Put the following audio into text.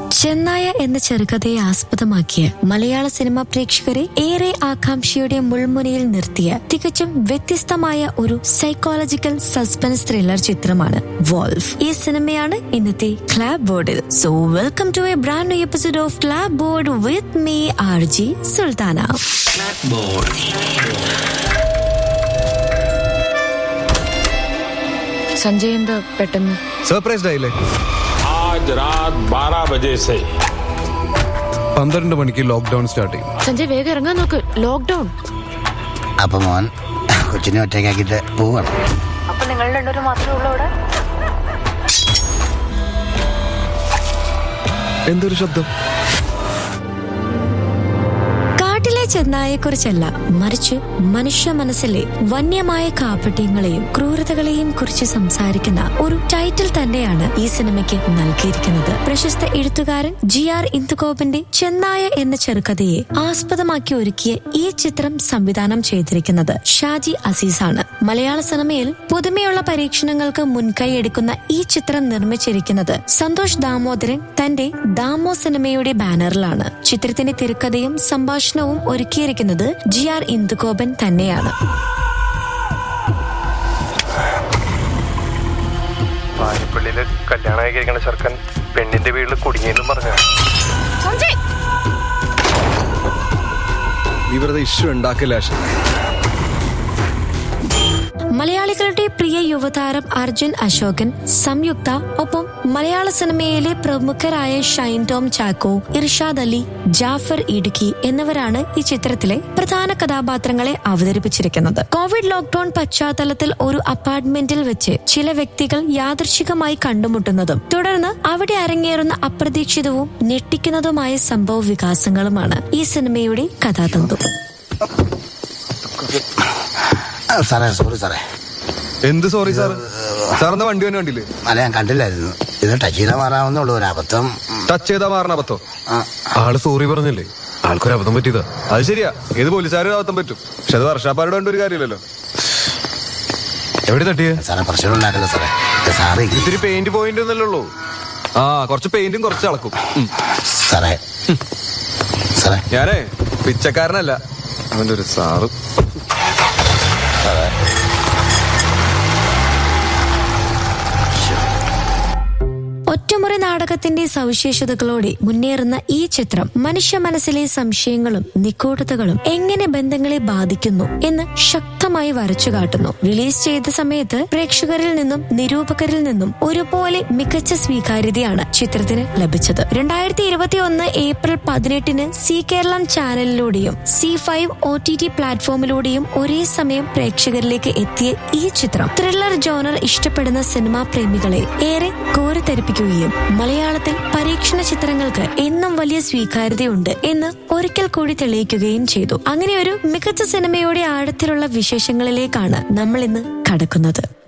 ചെന്നായ എന്ന ചെറുകഥയെ ആസ്പദമാക്കിയ മലയാള സിനിമാ പ്രേക്ഷകരെ ഏറെ ആകാംക്ഷയുടെ മുൾമുനയിൽ നിർത്തിയ തികച്ചും വ്യത്യസ്തമായ ഒരു സൈക്കോളജിക്കൽ സസ്പെൻസ് ത്രില്ലർ ചിത്രമാണ് വോൾഫ് ഈ സിനിമയാണ് ഇന്നത്തെ ക്ലാബ് ബോർഡിൽ so welcome to a brand new episode of clapboard with me R J Sultana Sanjay എന്താ പെട്ടെന്ന് സർപ്രൈസ്ഡ് ആയില്ലേ आज रात 12 बजे से പന്ത്രണ്ട് മണിക്ക് ലോക്ക്ഡൌൺ സ്റ്റാർട്ട് ചെയ്യും സഞ്ജയ് വേഗം ഇറങ്ങാൻ നോക്ക് ലോക്ക്ഡൌൺ അപ്പൊ മോൻ കൊച്ചിനെ ഒറ്റയ്ക്കാക്കിട്ട് പോവാണ് എന്തൊരു ശബ്ദം കാട്ടിലെ ചെന്നായെക്കുറിച്ചല്ല മറിച്ച് മനുഷ്യ മനസ്സിലെ വന്യമായ കാപട്യങ്ങളെയും ക്രൂരതകളെയും കുറിച്ച് സംസാരിക്കുന്ന ഒരു ടൈറ്റിൽ തന്നെയാണ് ഈ സിനിമയ്ക്ക് നൽകിയിരിക്കുന്നത് പ്രശസ്ത എഴുത്തുകാരൻ ജി ആർ ഇന്ദുഗോപന്റെ ചെന്നായ എന്ന ചെറുകഥയെ ആസ്പദമാക്കി ഒരുക്കിയ ഈ ചിത്രം സംവിധാനം ചെയ്തിരിക്കുന്നത് ഷാജി അസീസാണ് മലയാള സിനിമയിൽ പുതുമയുള്ള പരീക്ഷണങ്ങൾക്ക് മുൻകൈ എടുക്കുന്ന ഈ ചിത്രം നിർമ്മിച്ചിരിക്കുന്നത് സന്തോഷ് ദാമോദരൻ തന്റെ ദാമോ സിനിമയുടെ ബാനറിലാണ് ചിത്രത്തിന്റെ തിരക്കഥയും സംഭാഷണവും ഒരുക്കിയിരിക്കുന്നത് ജി ആർ ഇന്ദുഗോപൻ തന്നെയാണ് പാരിപ്പള്ളിയില് കല്യാണം കഴിക്കുന്ന ചെറുക്കൻ പെണ്ണിന്റെ വീട്ടിൽ കുടുങ്ങിയെന്നും പറഞ്ഞു സഞ്ജയ് നീ വെറുതെ ഇഷ്യൂ ഉണ്ടാക്കില്ല ആശ മലയാളികളുടെ പ്രിയ യുവതാരം അർജുൻ അശോകൻ സംയുക്ത ഒപ്പം മലയാള സിനിമയിലെ പ്രമുഖരായ ഷൈൻ ടോം ചാക്കോ ഇർഷാദ് അലി ജാഫർ ഇടുക്കി എന്നിവരാണ് ഈ ചിത്രത്തിലെ പ്രധാന കഥാപാത്രങ്ങളെ അവതരിപ്പിച്ചിരിക്കുന്നത് കോവിഡ് ലോക്ക്ഡൌൺ പശ്ചാത്തലത്തിൽ ഒരു അപ്പാർട്ട്മെന്റിൽ വെച്ച് ചില വ്യക്തികൾ യാദൃശികമായി കണ്ടുമുട്ടുന്നതും തുടർന്ന് അവിടെ അരങ്ങേറുന്ന അപ്രതീക്ഷിതവും ഞെട്ടിക്കുന്നതുമായ സംഭവ വികാസങ്ങളുമാണ് ഈ സിനിമയുടെ കഥാതന്തു ആ, സാറേ സോറി സാറേ എന്ത് സോറി സാർ സാർ എന്താ വണ്ടി തന്നെ കണ്ടില്ലേ അല്ല ഞാൻ കണ്ടില്ലായിരുന്നു ഇത് ടച്ച് ചെയ്താൽ മാറാവുന്നുള്ളൂ ഒരു അബദ്ധം ടച്ച് ചെയ്താ മാറണ അബദ്ധം ആ, ആള് സോറി പറഞ്ഞില്ലേ ആൾക്കൊരു അബദ്ധം പറ്റിയതാ അത് ശരിയാ ഏത് പോലീസുകാരും അബദ്ധം പറ്റും പക്ഷെ അത് വർഷാപ്പാരോട് കണ്ട ഒരു കാര്യമില്ലല്ലോ എവിടെ തട്ടിയേ സാറേ പ്രശ്നം ഉണ്ടാക്കല്ല സാറേ ഇത് സാറേ ഈ- ഇത്തിരി പെയിന്റ് പോയിന്റ് ഒന്നല്ലേ ഉള്ളൂ ആ കുറച്ച് പെയിന്റും കുറച്ച് അളക്കും ഉം. സാറേ സാറേ ഞാനേ പിച്ചക്കാരനല്ല അവന്റെ ഒരു സാറ് ഒറ്റമുറി നാടകത്തിന്റെ സവിശേഷതകളോടെ മുന്നേറുന്ന ഈ ചിത്രം മനുഷ്യ മനസ്സിലെ സംശയങ്ങളും നിഗൂഢതകളും എങ്ങനെ ബന്ധങ്ങളെ ബാധിക്കുന്നു എന്ന് ശക്തമായി വരച്ചു കാട്ടുന്നു റിലീസ് ചെയ്ത സമയത്ത് പ്രേക്ഷകരിൽ നിന്നും നിരൂപകരിൽ നിന്നും ഒരുപോലെ മികച്ച സ്വീകാര്യതയാണ് ചിത്രത്തിന് ലഭിച്ചത് രണ്ടായിരത്തി ഇരുപത്തി ഒന്ന് ഏപ്രിൽ പതിനെട്ടിന് സി കേരളം ചാനലിലൂടെയും Zee five O T T പ്ലാറ്റ്ഫോമിലൂടെയും ഒരേ സമയം പ്രേക്ഷകരിലേക്ക് എത്തിയ ഈ ചിത്രം ത്രില്ലർ ജോണർ ഇഷ്ടപ്പെടുന്ന സിനിമാ പ്രേമികളെ ഏറെ കോരിത്തരിപ്പിക്കുകയും മലയാളത്തിൽ പരീക്ഷണ ചിത്രങ്ങൾക്ക് എന്നും വലിയ സ്വീകാര്യതയുണ്ട് എന്ന് ഒരിക്കൽ കൂടി തെളിയിക്കുകയും ചെയ്തു അങ്ങനെ ഒരു മികച്ച സിനിമയുടെ ആഴത്തിലുള്ള വിശേഷങ്ങളിലേക്കാണ് നമ്മൾ ഇന്ന് കടക്കുന്നത്